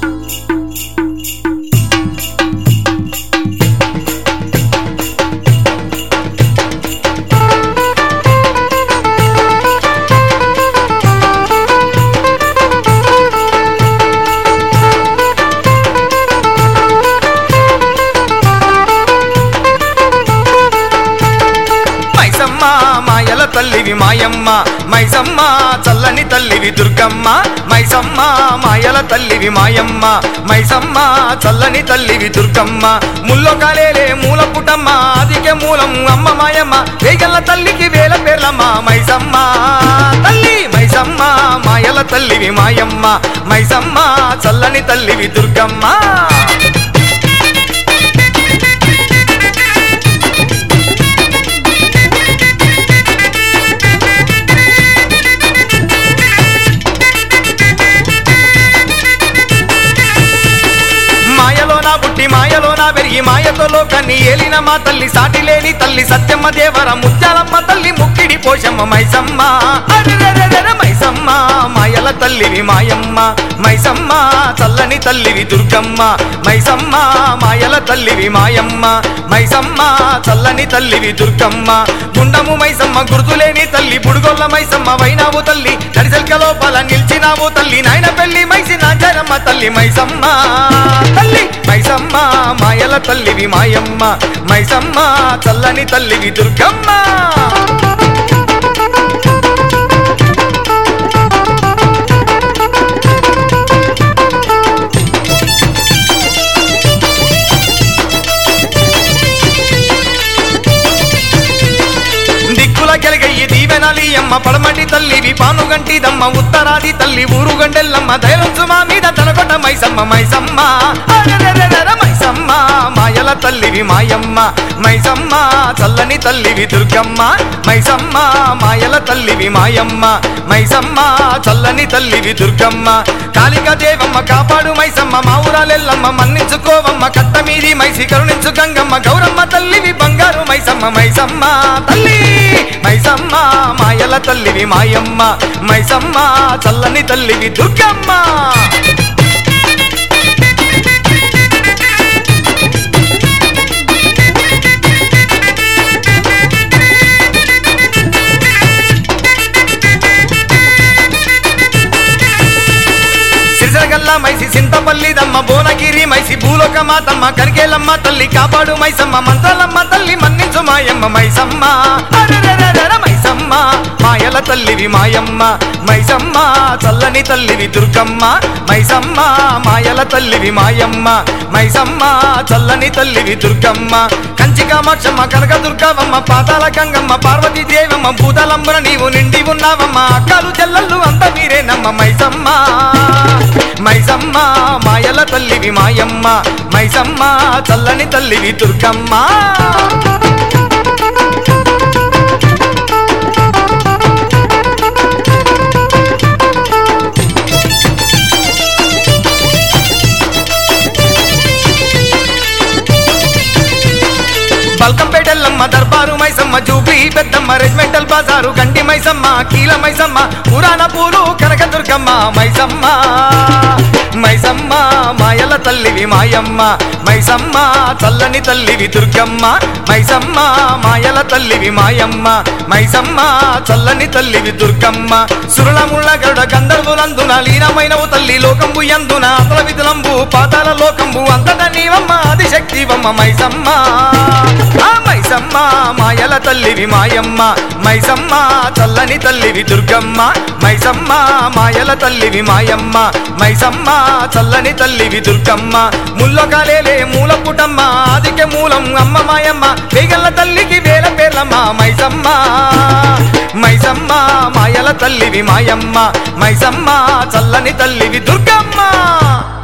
మైసమ్మ మాయల తల్లివి మాయమ్మ మైసమ్మ చల్లని తల్లివి దుర్గమ్మ మైసమ్మ మాయల తల్లివి మాయమ్మ మైసమ్మ చల్లని తల్లివి దుర్గమ్మ ముల్లో కాలేలే మూల పుటమ్మ ఆదికే మూలం అమ్మ మాయమ్మ వేగల్ల తల్లికి వేల పేర్లమ్మ మైసమ్మ తల్లి మైసమ్మ మాయల తల్లివి మాయమ్మ మైసమ్మ చల్లని తల్లివి దుర్గమ్మ మాయలోన పుట్టి మాయలోన పెరిగి మాయతో లోకాన్ని ఏలిన మా తల్లి సాటి లేని తల్లి సత్యమ్మ దేవర ముత్యాలమ్మ తల్లి ముక్కిడి పోషమ్మ మైసమ్మ అరెరెరెరెరె మైసమ్మ మాయల తల్లివి మాయమ్మ మైసమ్మ చల్లని తల్లివి దుర్గమ్మ మైసమ్మ మాయల తల్లివి మాయమ్మ మైసమ్మ చల్లని తల్లివి దుర్గమ్మ గుండము మైసమ్మ గుర్తులేని తల్లి బుడుగొల్ల మైసమ్మ వైనావు తల్లి తడిసెల్క లోపల నిలిచినావు తల్లి నాయన పెళ్లి మైసి నాజరమ్మ తల్లి మైసమ్మ తల్లి మైసమ్మ మాయల తల్లివి మాయమ్మ మైసమ్మ చల్లని తల్లివి దుర్గమ్మ దిక్కుల గెలగయ్యి దీవెనలి అమ్మ పడమటి తల్లివి పానుగంటిదమ్మ ఉత్తరాది తల్లి ఊరుగండెల్లమ్మ దయలంచు మా మీద తనకొండ మైసమ్మ మైసమ్మ అరెరెరెరెర మైసమ్మ మాయల తల్లివి మాయమ్మ మైసమ్మ చల్లని తల్లివి దుర్గమ్మ మైసమ్మ మాయల తల్లివి మాయమ్మ మైసమ్మ చల్లని తల్లివి దుర్గమ్మ కాళిక దేవమ్మ కాపాడు మైసమ్మ మా ఊరాలెల్లమ్మ మన్నించుకోవమ్మ కట్ట మీది మైసి కరుణించు గంగమ్మ గౌరమ్మ తల్లివి బంగారు మైసమ్మ మైసమ్మ తల్లి మైసమ్మ మాయల తల్లివి మాయమ్మ మైసమ్మ చల్లని తల్లివి దుర్గమ్మ సిరిసగల్ల మైసి సింతపల్లిదమ్మ భువనగిరి మైసి భూలోక మాతమ్మ కరికేలమ్మ తల్లి కాపాడు మైసమ్మ మంత్రాలమ్మ తల్లి మన్నించు మాయమ్మ మైసమ్మ అరెరెరెరెర మైసమ్మ మాయల తల్లివి మాయమ్మ మైసమ్మ చల్లని తల్లివి దుర్గమ్మ మైసమ్మ మాయల తల్లివి మాయమ్మ మైసమ్మ చల్లని తల్లివి దుర్గమ్మ కంచి కామాక్షమ్మ కనక దుర్గవమ్మ పాతాల గంగమ్మ పార్వతీ దేవమ్మ భూతలంబున నీవు నిండి ఉన్నావమ్మ అక్కలు చెల్లెళ్ళు అంత మీరేనమ్మ మైసమ్మ మైసమ్మ మాయల తల్లివి మాయమ్మ మైసమ్మ చల్లని తల్లివి Durgamma Balkampet Yellamma Darbar Maisamma Jubilee Peddamma regimental bazaar Gandi Maisamma కీల Maisamma పురాణ పూలు కనక దుర్గమ్మ మైసమ్మ మైసమ్మ మాయల తల్లివి మాయమ్మ మైసమ్మ చల్లని తల్లివి దుర్గమ్మ మైసమ్మ మాయల తల్లివి మాయమ్మ మైసమ్మ చల్లని తల్లివి దుర్గమ్మ సురులముళ్ళ గరుడ గంధర్వులందున లీనమైనవు తల్లి లోకంబు ఎందున అతల విధులంబు పాతాల లోకంబు అంతట నీవమ్మ ఆదిశక్తివమ్మ మైసమ్మ ఆ మైసమ్మ మాయల తల్లివి మాయమ్మ మైసమ్మ చల్లని తల్లివి దుర్గమ్మ మైసమ్మ మాయల తల్లివి మాయమ్మ మైసమ్మ చల్లని తల్లివి దుర్గమ్మ ముల్లో కాలేలే మూల పుటమ్మ ఆదికే మూలం అమ్మ మాయమ్మ వేగల్ల తల్లికి వేల పేర్లమ్మ మైసమ్మ మైసమ్మ మాయల తల్లివి మాయమ్మ మైసమ్మ చల్లని తల్లివి దుర్గమ్మ